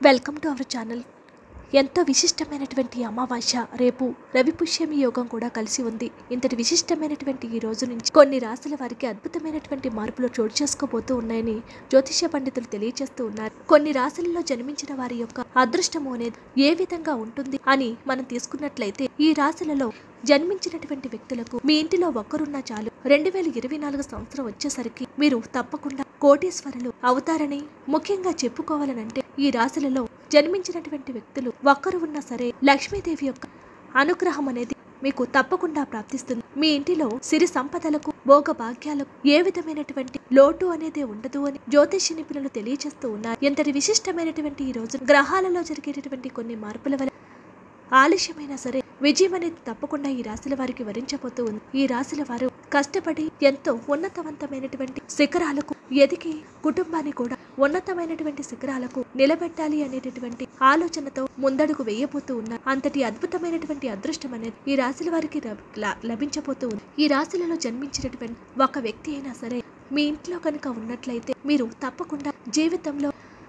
welcome to our channel ఎంతో విశిష్టమైనటువంటి అమావాస్య రేపు రవిపుష్యమి యోగం కూడా కలిసి ఉంది ఇంతటి విశిష్టమైనటువంటి ఈ రోజు నుంచి కొన్ని రాశుల వారికి అద్భుతమైనటువంటి మార్పులు చోటు చేసుకోబోతూ ఉన్నాయని జ్యోతిష్య పండితులు తెలియజేస్తూ ఉన్నారు కొన్ని రాశులలో జన్మించిన వారి యొక్క అదృష్టము అనేది ఏ విధంగా ఉంటుంది అని మనం తీసుకున్నట్లయితే ఈ రాశులలో జన్మించినటువంటి వ్యక్తులకు మీ ఇంటిలో ఒక్కరున్నా చాలు రెండు వేల ఇరవై నాలుగు సంవత్సరం వచ్చేసరికి మీరు తప్పకుండా కోటీశ్వరులు అవుతారని ముఖ్యంగా చెప్పుకోవాలనంటే ఈ రాశులలో జన్మించినటువంటి వ్యక్తులు ఒక్కరు ఉన్నా సరే లక్ష్మీదేవి యొక్క అనుగ్రహం అనేది మీకు తప్పకుండా ప్రాప్తిస్తుంది మీ ఇంటిలో సిరి సంపదలకు భోగ భాగ్యాలకు ఏ విధమైనటువంటి లోటు అనేది ఉండదు అని జ్యోతిష నిపుణులు తెలియజేస్తూ ఉన్నారు ఎంతటి విశిష్టమైనటువంటి ఈ రోజు గ్రహాలలో జరిగేటటువంటి కొన్ని మార్పుల వల్ల ఆలస్యమైనా సరే విజయం అనేది తప్పకుండా ఈ రాశుల వారికి వరించబోతూ ఉంది ఈ రాశుల వారు కష్టపడి ఎంతో ఉన్నతవంతమైనటువంటి శిఖరాలకు ఎదిగి కుటుంబాన్ని కూడా ఉన్నతమైనటువంటి శిఖరాలకు నిలబెట్టాలి అనేటటువంటి ఆలోచనతో ముందడుగు వేయబోతూ ఉన్నారు అంతటి అద్భుతమైనటువంటి అదృష్టం అనేది ఈ రాశుల వారికి లబ్- ల- లభించబోతూ ఉంది ఈ రాశులలో జన్మించినటువంటి ఒక వ్యక్తి అయినా సరే మీ ఇంట్లో కనుక ఉన్నట్లయితే మీరు తప్పకుండా జీవితంలో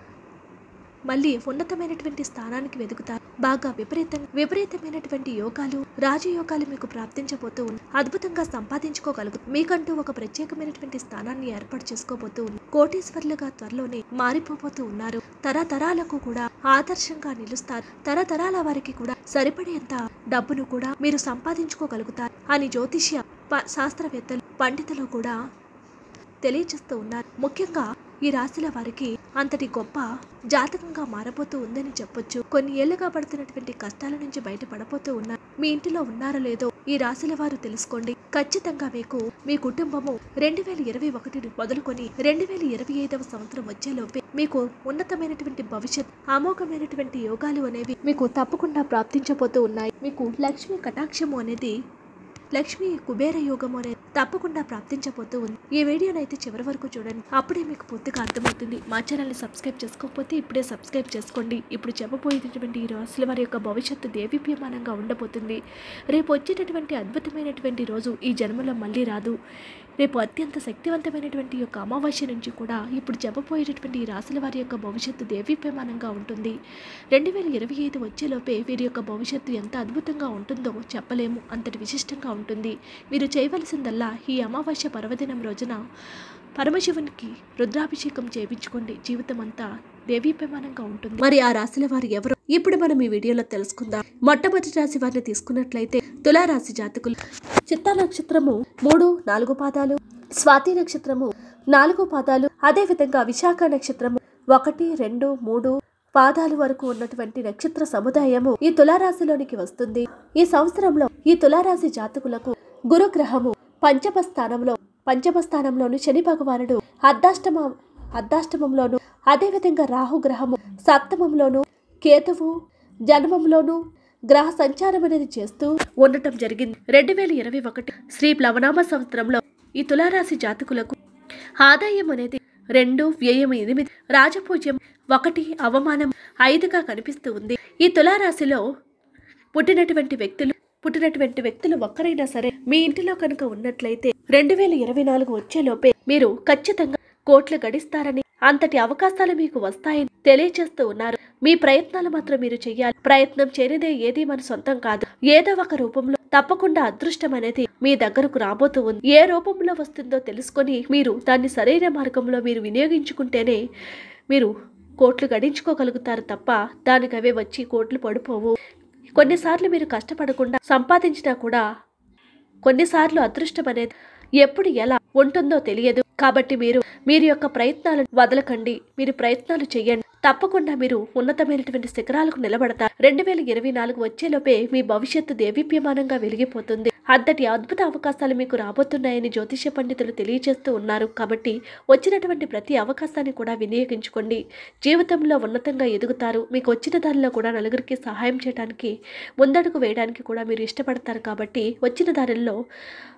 మళ్ళీ ఉన్నతమైనటువంటి స్థానానికి వెతుకుతారు బాగా విపరీతం విపరీతమైనటువంటి యోగాలు రాజయోగాలు మీకు ప్రాప్తించబోతూ ఉన్నాయి అద్భుతంగా సంపాదించుకోగలుగు మీకంటూ ఒక ప్రత్యేకమైనటువంటి స్థానాన్ని ఏర్పాటు చేసుకోబోతూ ఉంది కోటీశ్వర్లుగా త్వరలోనే మారిపోబోతూ ఉన్నారు తరతరాలకు కూడా ఆదర్శంగా నిలుస్తారు తరతరాల వారికి కూడా సరిపడేంత డబ్బును కూడా మీరు సంపాదించుకోగలుగుతారు అని జ్యోతిష్య ప- శాస్త్రవేత్తలు పండితులు కూడా తెలియజేస్తూ ఉన్నారు ముఖ్యంగా ఈ రాశుల వారికి అంతటి గొప్ప జాతకంగా మారబోతూ ఉందని చెప్పొచ్చు కొన్ని ఏళ్లుగా పడుతున్నటువంటి కష్టాల నుంచి బయటపడబోతూ ఉన్నారు మీ ఇంటిలో ఉన్నారో లేదో ఈ రాశుల వారు తెలుసుకోండి ఖచ్చితంగా మీకు మీ కుటుంబము రెండు వేల ఇరవై ఒకటి మొదలుకొని రెండు వేల ఇరవై ఐదవ సంవత్సరం వచ్చేలోపే మీకు ఉన్నతమైనటువంటి భవిష్యత్ అమోఘమైనటువంటి యోగాలు అనేవి మీకు తప్పకుండా ప్రాప్తించబోతూ ఉన్నాయి మీకు లక్ష్మీ కటాక్షము అనేది లక్ష్మి కుబేర యోగం అనేది తప్పకుండా ప్రాప్తించబోతూ ఉంది ఈ వీడియోని అయితే చివరి వరకు చూడండి అప్పుడే మీకు పూర్తిగా అర్థమవుతుంది మా ఛానల్ని సబ్స్క్రైబ్ చేసుకోకపోతే ఇప్పుడే సబ్స్క్రైబ్ చేసుకోండి ఇప్పుడు చెప్పబోయేటటువంటి ఈ రాశుల వారి యొక్క భవిష్యత్తు దేవీప్యమానంగా ఉండబోతుంది రేపు వచ్చేటటువంటి అద్భుతమైనటువంటి రోజు ఈ జన్మలో మళ్ళీ రాదు రేపు అత్యంత శక్తివంతమైనటువంటి యొక్క అమావాస్య నుంచి కూడా ఇప్పుడు చెప్పబోయేటటువంటి ఈ రాశుల వారి యొక్క భవిష్యత్తు దేవీప్యమానంగా ఉంటుంది రెండు వేల ఇరవై ఐదు వచ్చేలోపే వీరి యొక్క భవిష్యత్తు ఎంత అద్భుతంగా ఉంటుందో చెప్పలేము అంతటి విశిష్టంగా ఉంటుంది మీరు చేయవలసిందల్లా ఈ అమావాస్య పర్వదినం రోజున పరమశివునికి రుద్రాభిషేకం చేయించుకోండి జీవితం అంతా దేవీప్యమానంగా ఉంటుంది మరి ఆ రాశుల వారు ఎవరు ఇప్పుడు మనం ఈ వీడియోలో తెలుసుకుందాం మొట్టమొదటి రాశి వారిని తీసుకున్నట్లయితే తులారాశి జాతకులు చిత్తా నక్షత్రము మూడు నాలుగు పాదాలు స్వాతి నక్షత్రము నాలుగు పాదాలు అదే విధంగా విశాఖ నక్షత్రము ఒకటి రెండు మూడు పాదాలు వరకు ఉన్నటువంటి నక్షత్ర సముదాయము ఈ తులారాశిలోనికి వస్తుంది ఈ సంవత్సరంలో ఈ తులారాశి జాతకులకు గురుగ్రహము పంచమ స్థానంలో పంచమ స్థానంలోను శని భగవానుడు అర్ధాష్టమ అర్ధాష్టమంలోను అదేవిధంగా రాహుగ్రహము సప్తమంలోను కేతువు జన్మంలోను గ్రహ సంచారం అనేది చేస్తూ ఉండటం జరిగింది రెండు వేల ఇరవై ఒకటి శ్రీ ప్లవనామ సంవత్సరంలో ఈ తులారాశి జాతకులకు ఆదాయం అనేది రెండు వ్యయం ఎనిమిది రాజపూజ్యం ఒకటి అవమానం ఐదుగా కనిపిస్తూ ఉంది ఈ తులారాశిలో పుట్టినటువంటి వ్యక్తులు పుట్టినటువంటి వ్యక్తులు ఒక్కరైనా సరే మీ ఇంటిలో కనుక ఉన్నట్లయితే రెండు వేల ఇరవై నాలుగు వచ్చేలోపే మీరు ఖచ్చితంగా కోట్లు గడిస్తారని అంతటి అవకాశాలు మీకు వస్తాయని తెలియజేస్తూ ఉన్నారు మీ ప్రయత్నాలు మాత్రం మీరు చెయ్యాలి ప్రయత్నం చేయనిదే ఏది మన సొంతం కాదు ఏదో ఒక రూపంలో తప్పకుండా అదృష్టం అనేది మీ దగ్గరకు రాబోతూ ఉంది ఏ రూపంలో వస్తుందో తెలుసుకొని మీరు దాన్ని సరైన మార్గంలో మీరు వినియోగించుకుంటేనే మీరు కోట్లు గడించుకోగలుగుతారు తప్ప దానికి అవే వచ్చి కోట్లు పడిపోవు కొన్నిసార్లు మీరు కష్టపడకుండా సంపాదించినా కూడా కొన్నిసార్లు అదృష్టం అనేది ఎప్పుడు ఎలా ఉంటుందో తెలియదు కాబట్టి మీరు మీరు యొక్క ప్రయత్నాలను వదలకండి మీరు ప్రయత్నాలు చేయండి తప్పకుండా మీరు ఉన్నతమైనటువంటి శిఖరాలకు నిలబడతారు రెండు వేల ఇరవై నాలుగు వచ్చేలోపే మీ భవిష్యత్తు దేవీప్యమానంగా వెలిగిపోతుంది అంతటి అద్భుత అవకాశాలు మీకు రాబోతున్నాయని జ్యోతిష పండితులు తెలియజేస్తూ ఉన్నారు కాబట్టి వచ్చినటువంటి ప్రతి అవకాశాన్ని కూడా వినియోగించుకోండి జీవితంలో ఉన్నతంగా ఎదుగుతారు మీకు వచ్చిన దానిలో కూడా నలుగురికి సహాయం చేయడానికి ముందడుగు వేయడానికి కూడా మీరు ఇష్టపడతారు కాబట్టి వచ్చిన దానిలో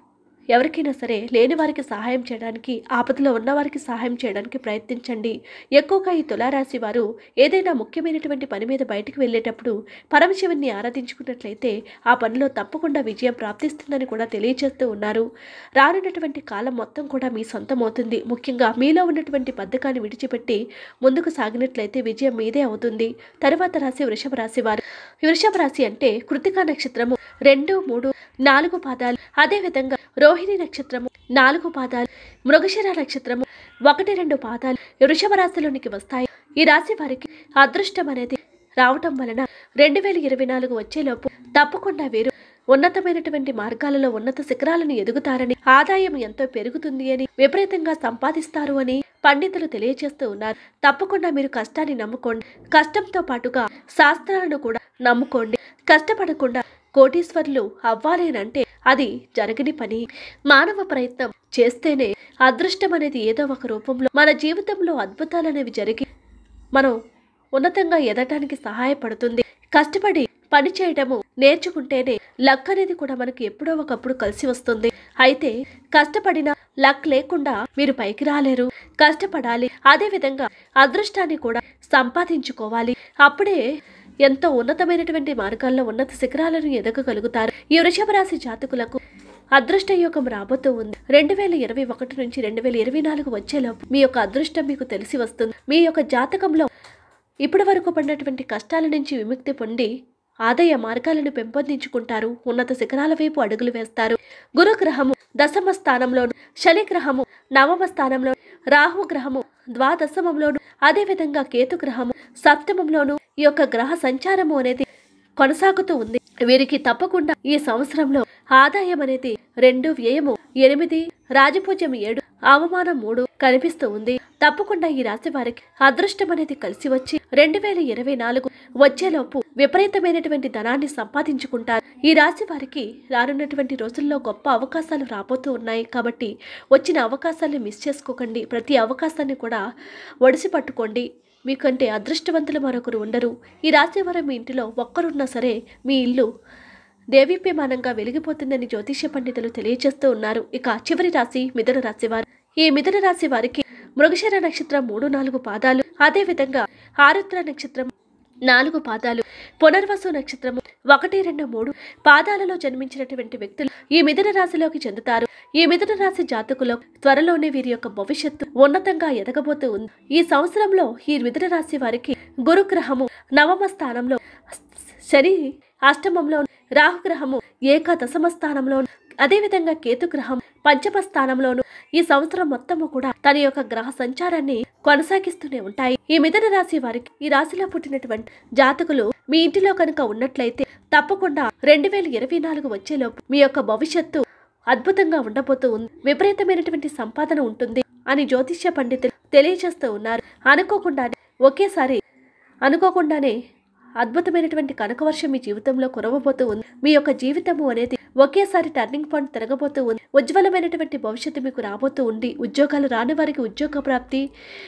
ఎవరికైనా సరే లేని వారికి సహాయం చేయడానికి ఆపదలో ఉన్న వారికి సహాయం చేయడానికి ప్రయత్నించండి ఎక్కువగా ఈ తులారాశి వారు ఏదైనా ముఖ్యమైనటువంటి పని మీద బయటికి వెళ్ళేటప్పుడు పరమశివుని ఆరాధించుకున్నట్లయితే ఆ పనిలో తప్పకుండా విజయం ప్రాప్తిస్తుందని కూడా తెలియజేస్తూ ఉన్నారు రానున్నటువంటి కాలం మొత్తం కూడా మీ సొంతమవుతుంది ముఖ్యంగా మీలో ఉన్నటువంటి బద్ధకాన్ని విడిచిపెట్టి ముందుకు సాగినట్లయితే విజయం మీదే అవుతుంది తరువాత రాశి వృషభ రాశి వారు వృషభ రాశి అంటే కృతికా నక్షత్రము రెండు మూడు నాలుగు పాదాలు అదేవిధంగా రోహిణి నక్షత్రము నాలుగు పాదాలు మృగశిర నక్షత్రము ఒకటి రెండు పాదాలు వృషభ రాశిలోనికి వస్తాయి ఈ రాశి వారికి అదృష్టం అనేది రావటం వలన రెండు వేల ఇరవై నాలుగు వచ్చేలోపు తప్పకుండా వీరు ఉన్నతమైనటువంటి మార్గాలలో ఉన్నత శిఖరాలను ఎదుగుతారని ఆదాయం ఎంతో పెరుగుతుంది అని విపరీతంగా సంపాదిస్తారు అని పండితులు తెలియజేస్తూ ఉన్నారు తప్పకుండా మీరు కష్టాన్ని నమ్ముకోండి కష్టంతో పాటుగా శాస్త్రాలను కూడా నమ్ముకోండి కష్టపడకుండా కోటీశ్వర్లు అవ్వాలేనంటే అది జరగని పని మానవ ప్రయత్నం చేస్తేనే అదృష్టం అనేది ఏదో ఒక రూపంలో మన జీవితంలో అద్భుతాలనేవి జరిగి మనం ఉన్నతంగా ఎదగటానికి సహాయపడుతుంది కష్టపడి పని చేయడము నేర్చుకుంటేనే లక్ అనేది కూడా మనకి ఎప్పుడో ఒకప్పుడు కలిసి వస్తుంది అయితే కష్టపడిన లక్ లేకుండా మీరు పైకి రాలేరు కష్టపడాలి అదే విధంగా అదృష్టాన్ని కూడా సంపాదించుకోవాలి అప్పుడే ఎంతో ఉన్నతమైనటువంటి మార్గాల్లో ఉన్నత శిఖరాలను ఎదగగలుగుతారు ఈ వృషభ రాశి జాతకులకు అదృష్ట యోగం రాబోతూ ఉంది రెండు వేల ఇరవై ఒకటి నుంచి రెండు వేల ఇరవై నాలుగు వచ్చేలోపు మీ యొక్క అదృష్టం మీకు తెలిసి వస్తుంది మీ యొక్క జాతకంలో ఇప్పటి వరకు పడినటువంటి కష్టాల నుంచి విముక్తి పొంది ఆదాయ మార్గాలను పెంపొందించుకుంటారు ఉన్నత శిఖరాల వైపు అడుగులు వేస్తారు గురు గ్రహము దశమ స్థానంలోను శని గ్రహము నవమ స్థానంలో రాహు గ్రహము ద్వాదశమంలోను అదేవిధంగా కేతు గ్రహము సప్తమంలోను ఈ యొక్క గ్రహ సంచారము అనేది కొనసాగుతూ ఉంది వీరికి తప్పకుండా ఈ సంవత్సరంలో ఆదాయం అనేది రెండు వ్యయము ఎనిమిది రాజపూజ్యం ఏడు అవమానం మూడు కనిపిస్తూ ఉంది తప్పకుండా ఈ రాశి వారికి అదృష్టం అనేది కలిసి వచ్చి రెండు వేల ఇరవై నాలుగు వచ్చేలోపు విపరీతమైనటువంటి ధనాన్ని సంపాదించుకుంటారు ఈ రాశి వారికి రానున్నటువంటి రోజుల్లో గొప్ప అవకాశాలు రాబోతూ ఉన్నాయి కాబట్టి వచ్చిన అవకాశాన్ని మిస్ చేసుకోకండి ప్రతి అవకాశాన్ని కూడా ఒడిసి పట్టుకోండి మీకంటే అదృష్టవంతులు మరొకరు ఉండరు ఈ రాశి వారు మీ ఇంటిలో ఒక్కరున్నా సరే మీ ఇల్లు దేవీప్యమానంగా వెలిగిపోతుందని జ్యోతిష్య పండితులు తెలియజేస్తూ ఉన్నారు ఇక చివరి రాశి మిథున రాశి వారు ఈ మిథున రాశి వారికి మృగశిర నక్షత్రం మూడు నాలుగు పాదాలు అదే విధంగా ఆరుద్ర నక్షత్రం నాలుగు పాదాలు పునర్వసు నక్షత్రము ఒకటి రెండు మూడు పాదాలలో జన్మించినటువంటి వ్యక్తులు ఈ మిథున రాశిలోకి చెందుతారు ఈ మిథున రాశి జాతకులో త్వరలోనే వీరి యొక్క భవిష్యత్తు ఉన్నతంగా ఎదగబోతూ ఉంది ఈ సంవత్సరంలో ఈ మిథున రాశి వారికి గురుగ్రహము నవమ స్థానంలో శని అష్టమంలో రాహుగ్రహము ఏకాదశమ స్థానంలోను అదేవిధంగా కేతుగ్రహం పంచమ స్థానంలోను ఈ సంవత్సరం మొత్తము కూడా తన యొక్క గ్రహ సంచారాన్ని కొనసాగిస్తూనే ఉంటాయి ఈ మిథున రాశి వారికి ఈ రాశిలో పుట్టినటువంటి జాతకులు మీ ఇంటిలో కనుక ఉన్నట్లయితే తప్పకుండా రెండు వేల ఇరవై నాలుగు వచ్చేలోపు మీ యొక్క భవిష్యత్తు అద్భుతంగా ఉండబోతూ ఉంది విపరీతమైనటువంటి సంపాదన ఉంటుంది అని జ్యోతిష్య పండితులు తెలియజేస్తూ ఉన్నారు అనుకోకుండానే ఒకేసారి అనుకోకుండానే అద్భుతమైనటువంటి కనకవర్షం మీ జీవితంలో కురవబోతూ ఉంది మీ యొక్క జీవితము అనేది ఒకేసారి టర్నింగ్ పాయింట్ తిరగబోతూ ఉంది ఉజ్వలమైనటువంటి భవిష్యత్తు మీకు రాబోతూ ఉంది ఉద్యోగాలు రాని వారికి ఉద్యోగ ప్రాప్తి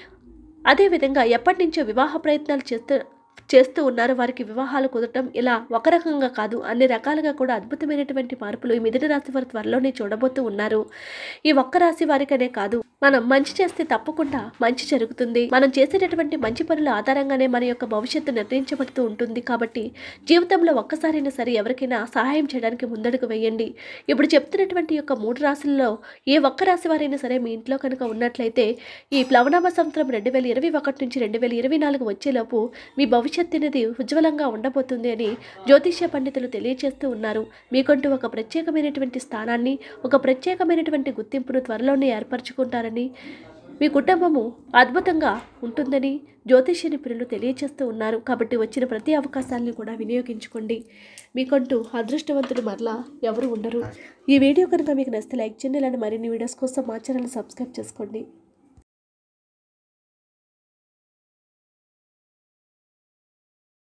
అదేవిధంగా ఎప్పటి నుంచో వివాహ ప్రయత్నాలు చేస్తూ చేస్తూ ఉన్నారు వారికి వివాహాలు కుదరటం ఇలా ఒక రకంగా కాదు అన్ని రకాలుగా కూడా అద్భుతమైనటువంటి మార్పులు ఈ మిథున రాశి వారి త్వరలోనే చూడబోతూ ఉన్నారు ఈ ఒక్క రాశి వారికనే కాదు మనం మంచి చేస్తే తప్పకుండా మంచి జరుగుతుంది మనం చేసేటటువంటి మంచి పనుల ఆధారంగానే మన యొక్క భవిష్యత్తు నిర్ణయించబడుతూ ఉంటుంది కాబట్టి జీవితంలో ఒక్కసారైనా సరే ఎవరికైనా సహాయం చేయడానికి ముందడుగు వేయండి ఇప్పుడు చెప్తున్నటువంటి యొక్క మూడు రాశుల్లో ఏ ఒక్క రాశి వారైనా సరే మీ ఇంట్లో కనుక ఉన్నట్లయితే ఈ ప్లవనామ సంవత్సరం రెండు వేల ఇరవై ఒకటి నుంచి రెండు వేల ఇరవై నాలుగు వచ్చేలోపు మీ భవిష్యత్తు అనేది ఉజ్వలంగా ఉండబోతుంది అని జ్యోతిష్య పండితులు తెలియజేస్తూ ఉన్నారు మీకంటూ ఒక ప్రత్యేకమైనటువంటి స్థానాన్ని ఒక ప్రత్యేకమైనటువంటి గుర్తింపును త్వరలోనే ఏర్పరచుకుంటారని మీ కుటుంబము అద్భుతంగా ఉంటుందని జ్యోతిష్య నిపుణులు తెలియజేస్తూ ఉన్నారు కాబట్టి వచ్చిన ప్రతి అవకాశాన్ని కూడా వినియోగించుకోండి మీకంటూ అదృష్టవంతులు మరలా ఎవరు ఉండరు ఈ వీడియో కనుక మీకు నచ్చితే లైక్ చేయండి ఇలాంటి మరిన్ని వీడియోస్ కోసం మా ఛానల్ సబ్స్క్రైబ్ చేసుకోండి